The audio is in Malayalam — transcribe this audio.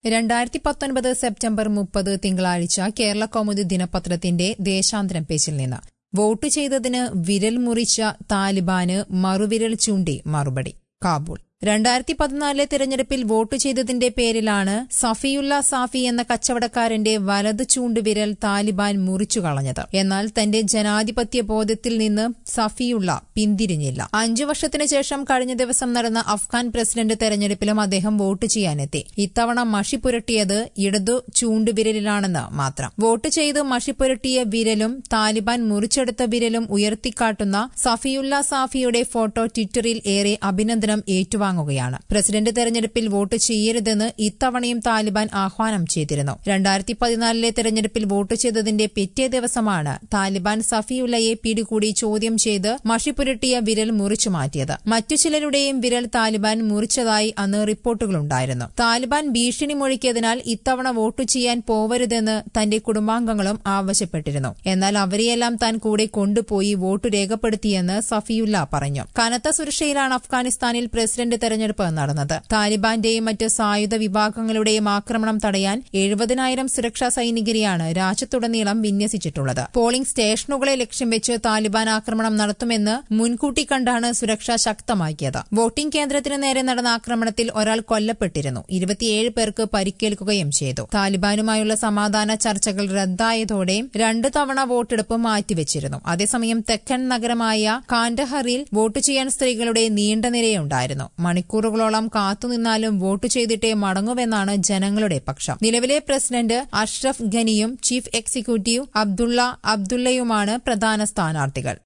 രണ്ടായിരത്തി പത്തൊൻപത് സെപ്റ്റംബർ മുപ്പത് തിങ്കളാഴ്ച കേരള കൗമുദി ദിനപത്രത്തിന്റെ ദേശാന്തരം പേജിൽ നിന്ന് വോട്ട് ചെയ്തതിന് വിരൽ മുറിച്ച താലിബാന് മറുവിരൽ ചൂണ്ടി മറുപടി കാബൂൾ രണ്ടായിരത്തി പതിനാലിലെ തെരഞ്ഞെടുപ്പിൽ വോട്ട് ചെയ്തതിന്റെ പേരിലാണ് സഫിയുല്ല സാഫി എന്ന കച്ചവടക്കാരന്റെ വലത് ചൂണ്ടുവിരൽ താലിബാൻ മുറിച്ചു കളഞ്ഞത് എന്നാൽ തന്റെ ജനാധിപത്യ ബോധത്തിൽ നിന്ന് സഫിയുള്ള പിന്തിരിഞ്ഞില്ല അഞ്ചു വർഷത്തിന് ശേഷം കഴിഞ്ഞ ദിവസം നടന്ന അഫ്ഗാൻ പ്രസിഡന്റ് തെരഞ്ഞെടുപ്പിലും അദ്ദേഹം വോട്ട് ചെയ്യാനെത്തി ഇത്തവണ മഷി പുരട്ടിയത് ഇടതു ചൂണ്ടുവിരലിലാണെന്ന് മാത്രം വോട്ട് ചെയ്ത് മഷി പുരട്ടിയ വിരലും താലിബാൻ മുറിച്ചെടുത്ത വിരലും ഉയർത്തിക്കാട്ടുന്ന സഫിയുല്ല സാഫിയുടെ ഫോട്ടോ ട്വിറ്ററിൽ ഏറെ അഭിനന്ദനം ഏറ്റുവാങ്ങി വാങ്ങുകയാണ് പ്രസിഡന്റ് തെരഞ്ഞെടുപ്പിൽ വോട്ട് ചെയ്യരുതെന്ന് ഇത്തവണയും താലിബാൻ ആഹ്വാനം ചെയ്തിരുന്നു രണ്ടായിരത്തി പതിനാലിലെ തെരഞ്ഞെടുപ്പിൽ വോട്ട് ചെയ്തതിന്റെ പിറ്റേ ദിവസമാണ് താലിബാൻ സഫിയുല്ലയെ പിടികൂടി ചോദ്യം ചെയ്ത് മഷി പുരട്ടിയ വിരൽ മുറിച്ചു മാറ്റിയത് മറ്റു ചിലരുടെയും വിരൽ താലിബാൻ മുറിച്ചതായി അന്ന് റിപ്പോർട്ടുകളുണ്ടായിരുന്നു താലിബാൻ ഭീഷണി മുഴക്കിയതിനാൽ ഇത്തവണ വോട്ട് ചെയ്യാൻ പോവരുതെന്ന് തന്റെ കുടുംബാംഗങ്ങളും ആവശ്യപ്പെട്ടിരുന്നു എന്നാൽ അവരെയെല്ലാം താൻ കൂടെ കൊണ്ടുപോയി വോട്ട് രേഖപ്പെടുത്തിയെന്ന് സഫിയുല്ല പറഞ്ഞു കനത്ത സുരക്ഷയിലാണ് അഫ്ഗാനിസ്ഥാനിൽ പ്രസിഡന്റ് തെരഞ്ഞെടുപ്പ് നടന്നത് താലിബാന്റെയും മറ്റ് സായുധ വിഭാഗങ്ങളുടെയും ആക്രമണം തടയാൻ എഴുപതിനായിരം സുരക്ഷാ സൈനികരെയാണ് രാജ്യത്തുടനീളം വിന്യസിച്ചിട്ടുള്ളത് പോളിംഗ് സ്റ്റേഷനുകളെ ലക്ഷ്യം വെച്ച് താലിബാൻ ആക്രമണം നടത്തുമെന്ന് മുൻകൂട്ടി കണ്ടാണ് സുരക്ഷ ശക്തമാക്കിയത് വോട്ടിംഗ് കേന്ദ്രത്തിന് നേരെ നടന്ന ആക്രമണത്തിൽ ഒരാൾ കൊല്ലപ്പെട്ടിരുന്നു ഇരുപത്തിയേഴ് പേർക്ക് പരിക്കേൽക്കുകയും ചെയ്തു താലിബാനുമായുള്ള സമാധാന ചർച്ചകൾ റദ്ദായതോടെ രണ്ടു തവണ വോട്ടെടുപ്പ് മാറ്റിവെച്ചിരുന്നു അതേസമയം തെക്കൻ നഗരമായ കാൻഡഹറിൽ വോട്ട് ചെയ്യാൻ സ്ത്രീകളുടെ നീണ്ട നിരയുണ്ടായിരുന്നു മണിക്കൂറുകളോളം കാത്തുനിന്നാലും വോട്ട് ചെയ്തിട്ടേ മടങ്ങുവെന്നാണ് ജനങ്ങളുടെ പക്ഷം നിലവിലെ പ്രസിഡന്റ് അഷ്റഫ് ഖനിയും ചീഫ് എക്സിക്യൂട്ടീവ് അബ്ദുള്ള അബ്ദുള്ളയുമാണ് പ്രധാന സ്ഥാനാർത്ഥികൾ